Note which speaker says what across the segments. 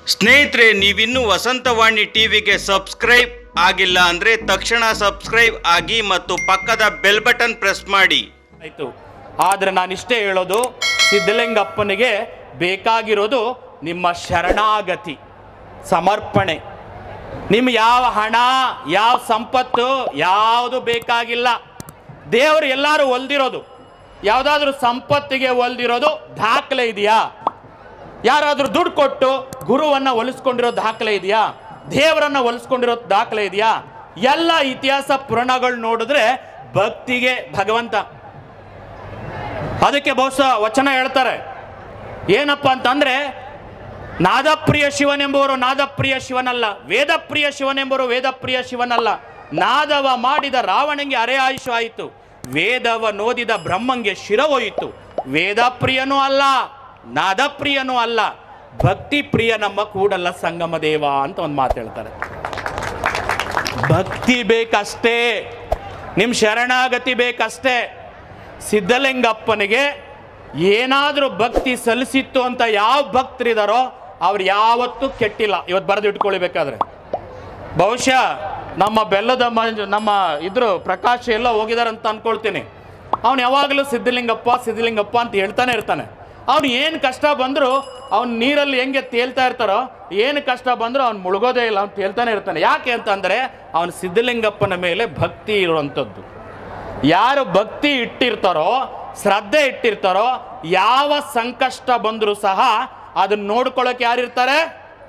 Speaker 1: ಸ್ನೇಹಿತರೆ ನೀವಿನ್ನೂ ವಸಂತವಾಣಿ ಟಿವಿಗೆ ಸಬ್ಸ್ಕ್ರೈಬ್ ಆಗಿಲ್ಲ ಅಂದ್ರೆ ತಕ್ಷಣ ಸಬ್ಸ್ಕ್ರೈಬ್ ಆಗಿ ಮತ್ತು ಪಕ್ಕದ ಬೆಲ್ ಬಟನ್ ಪ್ರೆಸ್ ಮಾಡಿ
Speaker 2: ಆಯಿತು ಆದರೆ ನಾನಿಷ್ಟೇ ಹೇಳೋದು ಸಿದ್ಧಲಿಂಗಪ್ಪನಿಗೆ ಬೇಕಾಗಿರೋದು ನಿಮ್ಮ ಶರಣಾಗತಿ ಸಮರ್ಪಣೆ ನಿಮ್ಮ ಯಾವ ಹಣ ಯಾವ ಸಂಪತ್ತು ಯಾವುದು ಬೇಕಾಗಿಲ್ಲ ದೇವರು ಎಲ್ಲರೂ ಒಲ್ದಿರೋದು ಯಾವುದಾದ್ರೂ ಸಂಪತ್ತಿಗೆ ಒಲ್ದಿರೋದು ದಾಖಲೆ ಇದೆಯಾ ಯಾರಾದರೂ ದುಡ್ಡು ಕೊಟ್ಟು ಗುರುವನ್ನ ಒಲಿಸ್ಕೊಂಡಿರೋ ದಾಖಲೆ ಇದೆಯಾ ದೇವರನ್ನ ಒಲಿಸ್ಕೊಂಡಿರೋ ದಾಖಲೆ ಇದೆಯಾ ಎಲ್ಲ ಇತಿಹಾಸ ಪುರಾಣಗಳು ನೋಡಿದ್ರೆ ಭಕ್ತಿಗೆ ಭಗವಂತ ಅದಕ್ಕೆ ಬಹುಶಃ ವಚನ ಹೇಳ್ತಾರೆ ಏನಪ್ಪ ಅಂತಂದ್ರೆ ನಾದಪ್ರಿಯ ಶಿವನೆಂಬುವರು ನಾದಪ್ರಿಯ ಶಿವನಲ್ಲ ವೇದಪ್ರಿಯ ಶಿವನೆಂಬುವರು ವೇದಪ್ರಿಯ ಶಿವನಲ್ಲ ನಾದವ ಮಾಡಿದ ರಾವಣಂಗೆ ಅರೆ ಆಯುಷು ಆಯಿತು ವೇದವ ನೋದಿದ ಬ್ರಹ್ಮಂಗೆ ಶಿರವೋಯಿತು ವೇದಪ್ರಿಯನೂ ಅಲ್ಲ ನಾದಪ್ರಿಯನೂ ಅಲ್ಲ ಭಕ್ತಿ ಪ್ರಿಯ ನಮ್ಮ ಕೂಡಲ್ಲ ಸಂಗಮ ದೇವ ಅಂತ ಒಂದು ಮಾತು ಹೇಳ್ತಾರೆ ಭಕ್ತಿ ಬೇಕಷ್ಟೇ ನಿಮ್ಮ ಶರಣಾಗತಿ ಬೇಕಷ್ಟೇ ಸಿದ್ಧಲಿಂಗಪ್ಪನಿಗೆ ಏನಾದರೂ ಭಕ್ತಿ ಸಲ್ಲಿಸಿತ್ತು ಅಂತ ಯಾವ ಭಕ್ತರಿದಾರೋ ಅವ್ರು ಯಾವತ್ತೂ ಕೆಟ್ಟಿಲ್ಲ ಇವತ್ತು ಬರೆದು ಇಟ್ಕೊಳ್ಬೇಕಾದ್ರೆ ಬಹುಶಃ ನಮ್ಮ ಬೆಲ್ಲದ ಮಂಜು ನಮ್ಮ ಇದ್ರು ಪ್ರಕಾಶ್ ಎಲ್ಲ ಹೋಗಿದಾರೆ ಅಂತ ಅನ್ಕೊಳ್ತೀನಿ ಅವನು ಯಾವಾಗಲೂ ಸಿದ್ಧಲಿಂಗಪ್ಪ ಸಿದ್ಧಲಿಂಗಪ್ಪ ಅಂತ ಹೇಳ್ತಾನೆ ಇರ್ತಾನೆ ಅವ್ನು ಏನು ಕಷ್ಟ ಬಂದರೂ ಅವ್ನು ನೀರಲ್ಲಿ ಹೆಂಗೆ ತೇಲ್ತಾ ಇರ್ತಾರೋ ಏನು ಕಷ್ಟ ಬಂದರೂ ಅವ್ನು ಮುಳುಗೋದೇ ಇಲ್ಲ ಅವ್ನು ತೇಲ್ತಾನೆ ಇರ್ತಾನೆ ಯಾಕೆ ಅಂತಂದರೆ ಅವನು ಸಿದ್ಧಲಿಂಗಪ್ಪನ ಮೇಲೆ ಭಕ್ತಿ ಇರುವಂಥದ್ದು ಯಾರು ಭಕ್ತಿ ಇಟ್ಟಿರ್ತಾರೋ ಶ್ರದ್ಧೆ ಇಟ್ಟಿರ್ತಾರೋ ಯಾವ ಸಂಕಷ್ಟ ಬಂದರೂ ಸಹ ಅದನ್ನ ನೋಡ್ಕೊಳ್ಳೋಕೆ ಯಾರಿರ್ತಾರೆ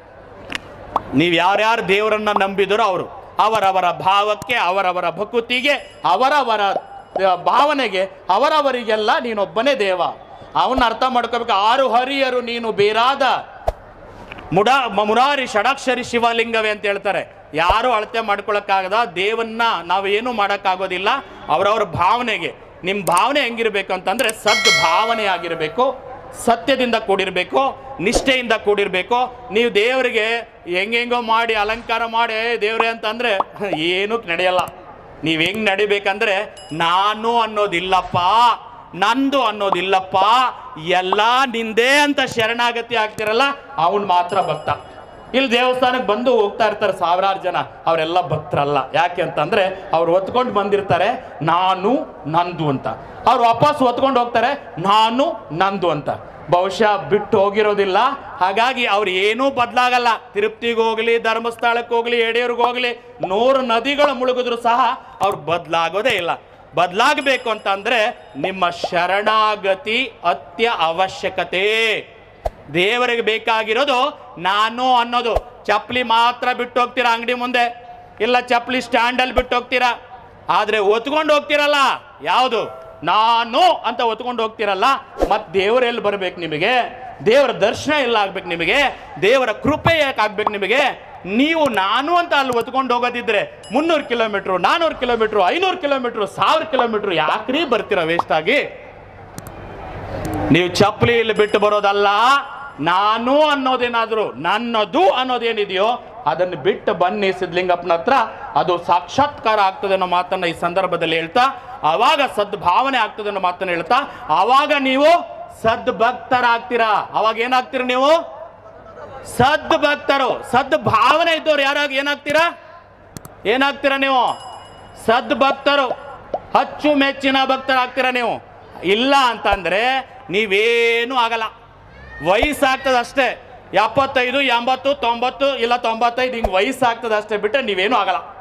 Speaker 2: ನೀವು ಯಾರ್ಯಾರು ದೇವರನ್ನ ನಂಬಿದರೋ ಅವರು ಅವರವರ ಭಾವಕ್ಕೆ ಅವರವರ ಭಕುತಿಗೆ ಅವರವರ ಆ, ಭಾವನೆಗೆ ಅವರವರಿಗೆಲ್ಲ ನೀನೊಬ್ಬನೇ ದೇವ ಅವನ್ನ ಅರ್ಥ ಮಾಡ್ಕೋಬೇಕು ಆರು ಹರಿಯರು ನೀನು ಬೇರಾದ ಮುಡ ಮ- ಮುರಾರಿ ಷಡಾಕ್ಷರಿ ಶಿವಲಿಂಗವೇ ಅಂತ ಹೇಳ್ತಾರೆ ಯಾರು ಅಳತೆ ಮಾಡ್ಕೊಳಕ್ಕಾಗದ ದೇವನ್ನ ನಾವು ಏನು ಮಾಡೋಕ್ಕಾಗೋದಿಲ್ಲ ಅವರವ್ರ ಭಾವನೆಗೆ ನಿಮ್ಮ ಭಾವನೆ ಹೆಂಗಿರ್ಬೇಕು ಅಂತಂದ್ರೆ ಸದ್ ಭಾವನೆ ಆಗಿರಬೇಕು ಸತ್ಯದಿಂದ ಕೂಡಿರಬೇಕು ನಿಷ್ಠೆಯಿಂದ ಕೂಡಿರಬೇಕು ನೀವು ದೇವರಿಗೆ ಹೆಂಗೆಂಗೋ ಮಾಡಿ ಅಲಂಕಾರ ಮಾಡಿ "ಏ, ದೇವ್ರೆ ಅಂತಂದ್ರೆ ಏನೂ ನಡೆಯಲ್ಲ ನೀವು ಹೆಂಗ್ ನಡಿಬೇಕಂದ್ರೆ ನಾನು ಅನ್ನೋದಿಲ್ಲಪ್ಪ ನಂದು ಅನ್ನೋದಿಲ್ಲಪ್ಪ ಎಲ್ಲ ನಿಂದೇ ಅಂತ ಶರಣಾಗತಿ ಆಗ್ತಿರಲ್ಲ ಅವನು ಮಾತ್ರ ಭಕ್ತ ಇಲ್ಲಿ ದೇವಸ್ಥಾನಕ್ಕೆ ಬಂದು ಹೋಗ್ತಾ ಇರ್ತಾರೆ ಸಾವಿರಾರು ಜನ ಅವರೆಲ್ಲ ಭಕ್ತರಲ್ಲ ಯಾಕೆ ಅಂತಂದ್ರೆ ಅವ್ರು ಹೊತ್ಕೊಂಡು ಬಂದಿರ್ತಾರೆ ನಾನು ನಂದು ಅಂತ ಅವ್ರು ವಾಪಸ್ ಹೊತ್ಕೊಂಡು ಹೋಗ್ತಾರೆ ನಾನು ನಂದು ಅಂತ ಬಹುಶಃ ಬಿಟ್ಟು ಹೋಗಿರೋದಿಲ್ಲ ಹಾಗಾಗಿ ಅವ್ರು ಏನೂ ಬದಲಾಗಲ್ಲ ತಿರುಪ್ತಿಗೆ ಹೋಗ್ಲಿ ಧರ್ಮಸ್ಥಳಕ್ಕೆ ಹೋಗ್ಲಿ ಯಡಿಯೂರಿಗೆ ಹೋಗ್ಲಿ ನೂರು ನದಿಗಳು ಮುಳುಗಿದ್ರು ಸಹ ಅವ್ರು ಬದಲಾಗೋದೇ ಇಲ್ಲ ಬದಲಾಗಬೇಕು ಅಂತಂದ್ರೆ ನಿಮ್ಮ ಶರಣಾಗತಿ ಅತ್ಯ ಅವಶ್ಯಕತೆ ದೇವರಿಗೆ ಬೇಕಾಗಿರೋದು ನಾನು ಅನ್ನೋದು ಚಪ್ಪಲಿ ಮಾತ್ರ ಬಿಟ್ಟು ಹೋಗ್ತೀರಾ ಅಂಗಡಿ ಮುಂದೆ ಇಲ್ಲ ಚಪ್ಪಲಿ ಸ್ಟ್ಯಾಂಡಲ್ಲಿ ಬಿಟ್ಟು ಹೋಗ್ತೀರಾ ಆದರೆ ಒತ್ಕೊಂಡು ಹೋಗ್ತಿರಲ್ಲ ಯಾವುದು ನಾನು ಅಂತ ಒತ್ಕೊಂಡು ಹೋಗ್ತಿರಲ್ಲ ಮತ್ತೆ ದೇವರು ಎಲ್ಲಿ ಬರ್ಬೇಕು ನಿಮಗೆ ದೇವರ ದರ್ಶನ ಎಲ್ಲ ಆಗ್ಬೇಕು ನಿಮಗೆ ದೇವರ ಕೃಪೆ ಯಾಕೆ ಆಗ್ಬೇಕು ನಿಮಗೆ ನೀವು ನಾನು ಅಂತ ಅಲ್ಲಿ ಒತ್ಕೊಂಡು ಹೋಗೋದಿದ್ರೆ ಮುನ್ನೂರು ಕಿಲೋಮೀಟ್ರು ನಾನ್ನೂರು ಕಿಲೋಮೀಟ್ರು ಐನೂರು ಕಿಲೋಮೀಟ್ರು ಸಾವಿರ ಕಿಲೋಮೀಟ್ರು ಯಾಕ್ರಿ ಬರ್ತೀರಾ ವೇಸ್ಟ್ ಆಗಿ ನೀವು ಚಪ್ಪಲಿ ಇಲ್ಲಿ ಬಿಟ್ಟು ಬರೋದಲ್ಲ ನಾನು ಅನ್ನೋದೇನಾದ್ರು ನನ್ನದು ಅನ್ನೋದೇನಿದೆಯೋ ಅದನ್ನು ಬಿಟ್ಟು ಬನ್ನಿ ಸಿದ್ಧಲಿಂಗಪ್ಪನ ಹತ್ರ ಅದು ಸಾಕ್ಷಾತ್ಕಾರ ಆಗ್ತದೆ ಅನ್ನೋ ಮಾತನ್ನ ಈ ಸಂದರ್ಭದಲ್ಲಿ ಹೇಳ್ತಾ ಅವಾಗ ಸದ್ಭಾವನೆ ಆಗ್ತದೆ ಅನ್ನೋ ಮಾತನ್ನ ಹೇಳ್ತಾ ಅವಾಗ ನೀವು ಸದ್ಭಕ್ತರಾಗ್ತೀರಾ ಅವಾಗ ಏನಾಗ್ತೀರಾ ನೀವು ಸದ್ ಭಕ್ತರು ಸದ್ ಭಾವನೆ ಇದ್ದವ್ರು ಯಾರಾಗ ಏನಾಗ್ತೀರಾ ಏನಾಗ್ತೀರಾ ನೀವು ಸದ್ ಭಕ್ತರು ಅಚ್ಚು ಮೆಚ್ಚಿನ ಭಕ್ತರಾಗ್ತೀರಾ ನೀವು ಇಲ್ಲ ಅಂತಂದ್ರೆ ನೀವೇನು ಆಗಲ್ಲ ವಯಸ್ಸಾಗ್ತದೆ ಅಷ್ಟೇ ಎಪ್ಪತ್ತೈದು ಎಂಬತ್ತು ತೊಂಬತ್ತು ಇಲ್ಲ ತೊಂಬತ್ತೈದು ಹಿಂಗೆ ವಯಸ್ಸಾಗ್ತದೆ ಅಷ್ಟೇ ಬಿಟ್ಟರೆ ನೀವೇನು ಆಗಲ್ಲ